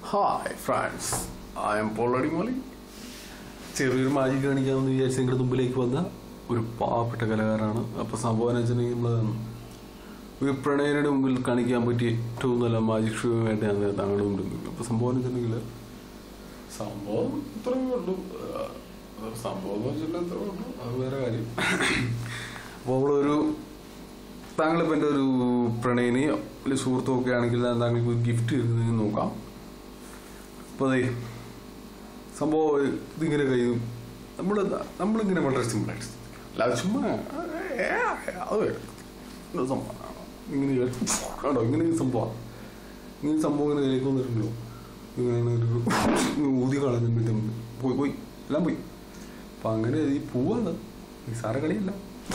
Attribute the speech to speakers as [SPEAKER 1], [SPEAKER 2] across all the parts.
[SPEAKER 1] Hi friends I'm പോളടി മോലി ചെറിയൊരു മാജിക് കാണിക്കാമെന്ന് വിചാരിച്ച് നിങ്ങളുടെ മുമ്പിലേക്ക് വന്ന ഒരു പാവപ്പെട്ട കലാകാരനാണ് അപ്പോൾ സംഭവം എന്ന് വെച്ചിട്ടുണ്ടെങ്കിൽ നമ്മൾ ഒരു പ്രണയരുടെ മുമ്പിൽ കാണിക്കാൻ പറ്റിയ ഏറ്റവും നല്ല മാജിക് ഷോ ആയിട്ട് ഞാൻ താങ്കളുടെ മുമ്പിൽ നിൽക്കുന്നു അപ്പോൾ സംഭവം എന്ന് വെച്ചിട്ടുണ്ടെങ്കിൽ സംഭവം ഇത്രയേ ഉള്ളൂ ആ, സംഭവം എന്ന് വെച്ചിട്ടുണ്ടെങ്കിൽ ഇത്രയേ ഉള്ളൂ അത് വേറെ കാര്യം അപ്പോൾ അവളൊരു താങ്കളിപ്പോൾ എൻ്റെ ഒരു പ്രണയിനിയോ അല്ലെങ്കിൽ സുഹൃത്തോ ഒക്കെ ആണെങ്കിൽ ഞാൻ താങ്കൾക്ക് ഒരു ഗിഫ്റ്റ് തരുന്നതിന് നോക്കാം അപ്പോൾ അതെ സംഭവം ഇതിങ്ങനെ കഴിയും നമ്മൾ നമ്മളിങ്ങനെ വളരെ സിമ്പിളായിട്ട് അല്ലാതെ ചുമ്മാ ഏ, അത് വേണ്ട. ഇത് സംഭവം ഇങ്ങനെ കേട്ടോ ഇങ്ങനെ ഈ സംഭവം ഇങ്ങനെ സംഭവം ഇങ്ങനെ കയ്യിലേക്ക് വന്നിട്ടുണ്ടല്ലോ ഇങ്ങനെ ഒരു ഊതി കളഞ്ഞിട്ട് പോയി പോയി എല്ലാം പോയി അപ്പം അങ്ങനെ ഈ പൂവാണ് നിസാര കളിയല്ല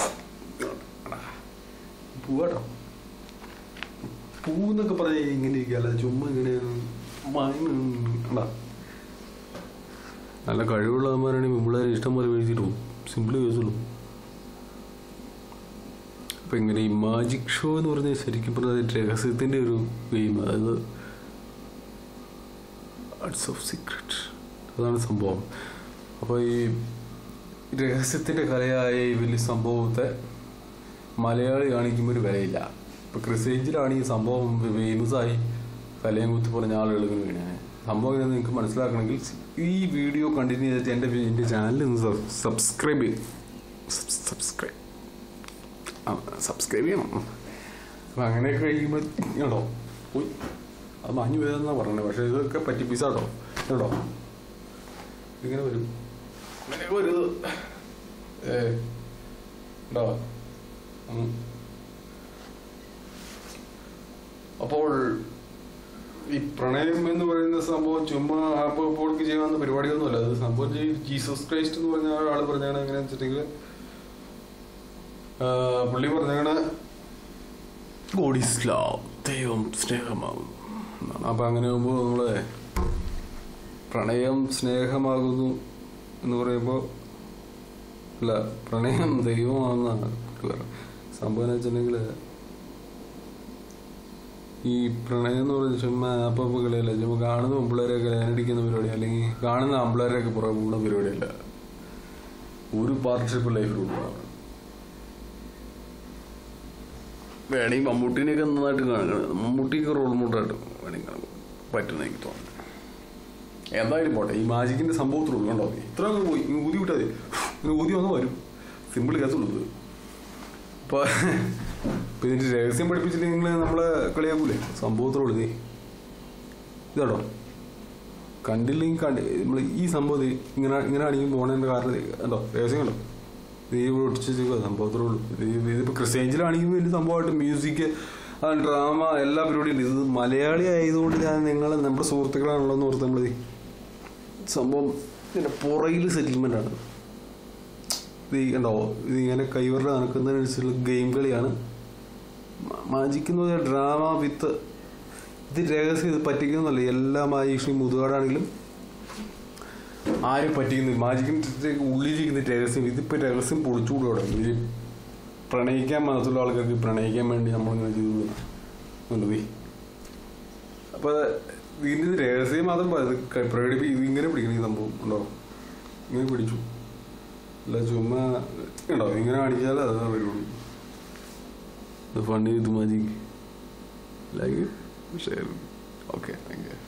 [SPEAKER 1] പൂവാട്ടോ പൂന്നൊക്കെ പറഞ്ഞാൽ ഇങ്ങനെ ഇരിക്കുകയല്ല ചുമ്മാ ഇങ്ങനെ മയങ്ങണ്ടാ നല്ല കഴിവുള്ളവന്മാരാണെങ്കിൽ പിള്ളേരെ ഇഷ്ടം പോലെ എഴുതിയിട്ട് പോകും സിമ്പിൾ കേസുള്ളൂ അപ്പം ഇങ്ങനെ ഈ മാജിക് ഷോ എന്ന് പറഞ്ഞാൽ ശരിക്കും പറഞ്ഞാൽ രഹസ്യത്തിൻ്റെ ഒരു ഗെയിം അതായത് ആർട്സ് ഓഫ് സീക്രട്ട് അതാണ് സംഭവം അപ്പോൾ ഈ രഹസ്യത്തിൻ്റെ കലയായ ഈ വലിയ സംഭവത്തെ മലയാളി കാണിക്കുമ്പോൾ ഒരു വിലയില്ല ഇപ്പോൾ ക്രിസേഞ്ചിലാണ് ഈ സംഭവം ഫേമസ് ആയി തലയും കുത്തി പറഞ്ഞ ആളുകൾ ഇങ്ങനെ വീണേ സംഭവം ഇങ്ങനെ നിങ്ങൾക്ക് മനസ്സിലാക്കണമെങ്കിൽ ഈ വീഡിയോ കണ്ടിന്യൂ ചെയ്തിട്ട് എൻ്റെ എൻ്റെ ചാനൽ ഒന്ന് സബ്സ്ക്രൈബ് ചെയ്യും സബ്സ്ക്രൈബ് സബ്സ്ക്രൈബ് ചെയ്യണം അപ്പം അങ്ങനെയൊക്കെ കഴിയുമ്പോൾ കേട്ടോ പോയി അത് മാഞ്ഞു പോയതെന്നാണ് പറയണത് പക്ഷേ ഇതൊക്കെ പറ്റി പീസാട്ടോ കേട്ടോ ഇങ്ങനെ വരും ഇങ്ങനെ ഒരു ഏ ഉണ്ടോ ഉം. അപ്പോൾ ഈ പ്രണയം എന്ന് പറയുന്ന സംഭവം ചുമ്മാ ആപ്പ് പോൾക്ക് ചെയ്യാവുന്ന പരിപാടിയൊന്നുമല്ല അത് സംഭവം ഈ ജീസസ് ക്രൈസ്റ്റ് എന്ന് പറഞ്ഞ ആൾ പറഞ്ഞാണ് എങ്ങനെയാണെന്ന് വെച്ചിട്ടുണ്ടെങ്കിൽ ആ, പുള്ളി പറഞ്ഞാണ് ഗോഡ് ഈസ് ലവ് ദൈവം സ്നേഹമാകും എന്നാണ്. അപ്പൊ അങ്ങനെ ആകുമ്പോൾ നമ്മള് പ്രണയം സ്നേഹമാകുന്നു എന്ന് പറയുമ്പോൾ അല്ല പ്രണയം ദൈവമാണെന്നാണ് പറയുന്നത്. സംഭവം എന്ന് വെച്ചിട്ടുണ്ടെങ്കിൽ ഈ പ്രണയം എന്ന് പറയുന്നത് ചുമ്മാ അപ്പം കളിയല്ല ചുമ്മാ കാണുന്ന പിള്ളേരെ കല്യാണിക്കുന്ന പരിപാടി അല്ലെങ്കിൽ കാണുന്ന ആമ്പിള്ളേരെയൊക്കെ പുറകെ പോകുന്ന പരിപാടിയല്ല ഒരു പാർട്ട്ണർഷിപ്പ് ലൈഫിലുള്ളതാണ് വേണമെങ്കിൽ മമ്മൂട്ടിനെയൊക്കെ നന്നായിട്ട് കാണണം മമ്മൂട്ടിക്ക് റോൾ മോഡലായിട്ട് വേണമെങ്കിൽ കാണാൻ പറ്റുന്ന എനിക്ക് തോന്നുന്നു എന്തായാലും പോട്ടെ ഈ മാജിക്കിന്റെ സംഭവത്തിലുള്ളൂ കണ്ടോ ഇത്ര അങ്ങ് പോയി ഇങ്ങ് ഊതി വിട്ടാൽ മതി ഇങ്ങനെ ഊതി വന്ന് വരും സിമ്പിൾ കേസുള്ളത് ഇപ്പൊ ഇപ്പൊ ഇതിന്റെ രഹസ്യം പഠിപ്പിച്ചില്ലെങ്കിൽ നിങ്ങൾ നമ്മളെ കളിയാക്കൂലേ സംഭവത്തിലുള്ളൂ നീ ഇതാട്ടോ കണ്ടില്ലെങ്കിൽ കണ്ടി നമ്മൾ ഈ സംഭവം ദേ ഇങ്ങനെ ഇങ്ങനെ ആണെങ്കിൽ പോണതിന്റെ കാരണം ദേ കണ്ടോ രഹസ്യം കണ്ടോ നീ ഇവിടെ ഒട്ടിച്ച് വെച്ചേക്കുവാ സംഭവത്തിലേ ഉള്ളൂ ഇത് ഇതിപ്പോ ക്രിസ്ത്യൻസിലാണെങ്കിൽ വലിയ സംഭവമായിട്ട് മ്യൂസിക് ഡ്രാമ എല്ലാ പരിപാടിയും ഉണ്ട് ഇത് മലയാളി ആയതുകൊണ്ട് ഞാൻ നിങ്ങൾ നമ്മുടെ സുഹൃത്തുക്കളാണല്ലോ എന്ന് ഓർത്ത് നമ്മൾ സംഭവം ഇതിന്റെ പുറകിൽ സെറ്റിൽമെന്റ് ആണ് ഇത് ഈ കണ്ടോ ഇത് ഇങ്ങനെ കൈവരുടെ നടക്കുന്നതിനനുസരിച്ചുള്ള ഗെയിം കളിയാണ് മാജിക് എന്ന് പറഞ്ഞാൽ ഡ്രാമ വിത്ത് ഇത് രഹസ്യം ഇത് പറ്റിക്കുന്നതല്ല എല്ലാ മാജിക്സും മുതുകാടാണെങ്കിലും ആരും പറ്റിക്കുന്നു മാജിക്കിന്റെ ഉള്ളിലിരിക്കുന്ന രഹസ്യം ഇതിപ്പോ രഹസ്യം പൊളിച്ചുകൂടെ തുടങ്ങി ഇത് പ്രണയിക്കാൻ മനസ്സുള്ള ആൾക്കാർക്ക് പ്രണയിക്കാൻ വേണ്ടി നമ്മളിങ്ങനെ ചെയ്തു എന്നുള്ളത് അപ്പൊ ഇതിന്റെ ഇത് രഹസ്യം മാത്രം പ- ഇത് ക- പ്രകടിപ്പി ഇത് ഇങ്ങനെ പിടിക്കണം ഈ സംഭവം ഉണ്ടോ ഇങ്ങനെ പിടിച്ചു അല്ല ചുമ്മാ ഉണ്ടോ ഇങ്ങനെ കാണിച്ചാൽ അതാ വരുള്ളൂ funny with magic like share okay thank U